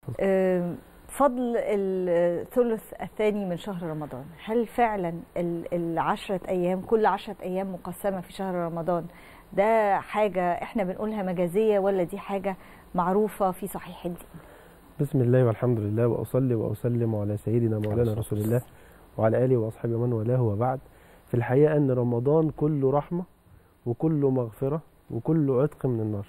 آم، فضل الثلث الثاني من شهر رمضان هل فعلا ال- العشرة أيام كل عشرة أيام مقسمة في شهر رمضان ده حاجة احنا بنقولها مجازية ولا دي حاجة معروفة في صحيح الدين بسم الله والحمد لله واصلي واسلم على سيدنا مولانا رسول الله وعلى اله واصحابه ومن والاه وبعد في الحقيقه ان رمضان كله رحمه وكله مغفره وكله عتق من النار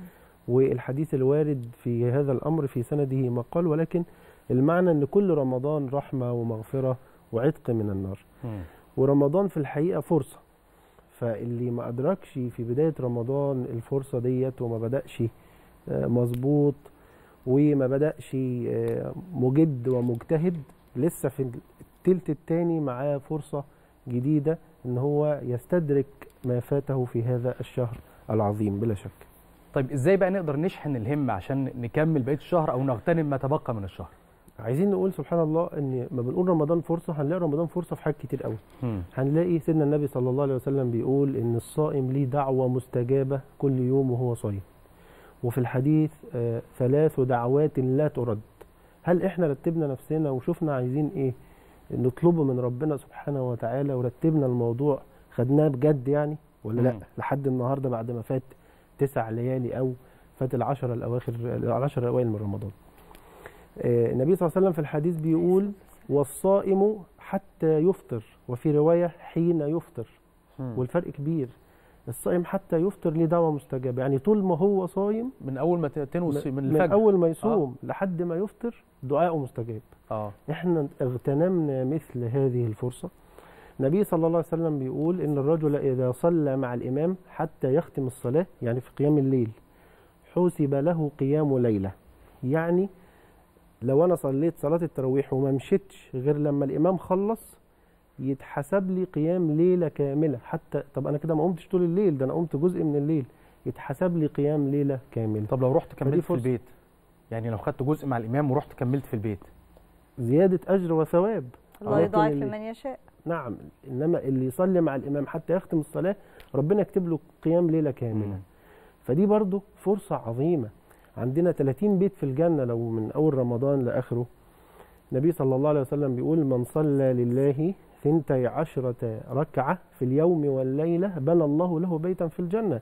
والحديث الوارد في هذا الامر في سنده مقال ولكن المعنى ان كل رمضان رحمه ومغفره وعتق من النار ورمضان في الحقيقه فرصه فاللي ما ادركش في بدايه رمضان الفرصه ديت وما بداش آه، مظبوط وما بداش آه، مجد ومجتهد لسه في التلت الثاني معاه فرصه جديده ان هو يستدرك ما فاته في هذا الشهر العظيم بلا شك طيب ازاي بقى نقدر نشحن الهمه عشان نكمل بقيه الشهر او نغتنم ما تبقى من الشهر عايزين نقول سبحان الله ان ما بنقول رمضان فرصه هنلاقي رمضان فرصه في حاجات كتير قوي هنلاقي سيدنا النبي صلى الله عليه وسلم بيقول ان الصائم ليه دعوه مستجابه كل يوم وهو صايم وفي الحديث آه ثلاث دعوات لا ترد هل احنا رتبنا نفسنا وشفنا عايزين ايه نطلبه من ربنا سبحانه وتعالى ورتبنا الموضوع خدناه بجد يعني ولا لا مم. لحد النهارده بعد ما فات تسع ليالي او فات العشرة الاواخر العشرة الاوائل من رمضان آه، النبي صلى الله عليه وسلم في الحديث بيقول والصائم حتى يفطر وفي رواية حين يفطر والفرق كبير الصائم حتى يفطر ليه دعوة مستجابة يعني طول ما هو صايم من اول ما تنوي الص- من من الفجر أول ما يصوم لحد ما يفطر دعاءه مستجاب اه احنا اغتنمنا مثل هذه الفرصة النبي صلى الله عليه وسلم بيقول إن الرجل إذا صلى مع الإمام حتى يختم الصلاة يعني في قيام الليل حسب له قيام ليلة يعني لو أنا صليت صلاة التراويح وما مشيتش غير لما الإمام خلص يتحسب لي قيام ليلة كاملة حتى طب أنا كده ما قمتش طول الليل ده أنا قمت جزء من الليل يتحسب لي قيام ليلة كاملة طب لو رحت فدي كملت في فرصة. البيت يعني لو خدت جزء مع الامام ورحت كملت في البيت زيادة أجر وثواب الله لكن يضاعف اللي- لمن يشاء نعم انما اللي يصلي مع الامام حتى يختم الصلاه ربنا يكتب له قيام ليله كامله مم. فدي برضو فرصه عظيمه عندنا 30 بيت في الجنه لو من اول رمضان لاخره النبي صلى الله عليه وسلم بيقول من صلى لله ثنتي عشرة ركعة في اليوم والليلة بنى الله له بيتا في الجنة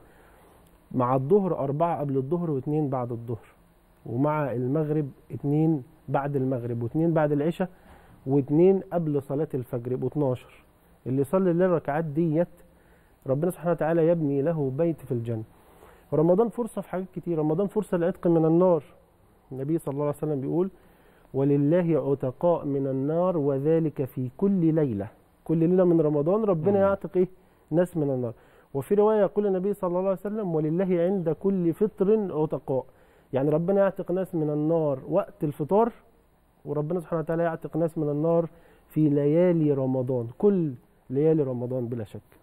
مع الظهر أربعة قبل الظهر واثنين بعد الظهر ومع المغرب اثنين بعد المغرب واثنين بعد العشاء واثنين قبل صلاة الفجر يبقوا 12 اللي يصلي الليل الركعات ديت ربنا سبحانه وتعالى يبني له بيت في الجنة ورمضان فرصة في حاجات كتير رمضان فرصة للعتق من النار النبي صلى الله عليه وسلم بيقول ولله عتقاء من النار وذلك في كل ليلة كل ليلة من رمضان ربنا مم. يعتق ايه ناس من النار وفي رواية يقول النبي صلى الله عليه وسلم ولله عند كل فطر عتقاء يعني ربنا يعتق ناس من النار وقت الفطار وربنا سبحانه وتعالى يعتق ناس من النار في ليالي رمضان كل ليالي رمضان بلا شك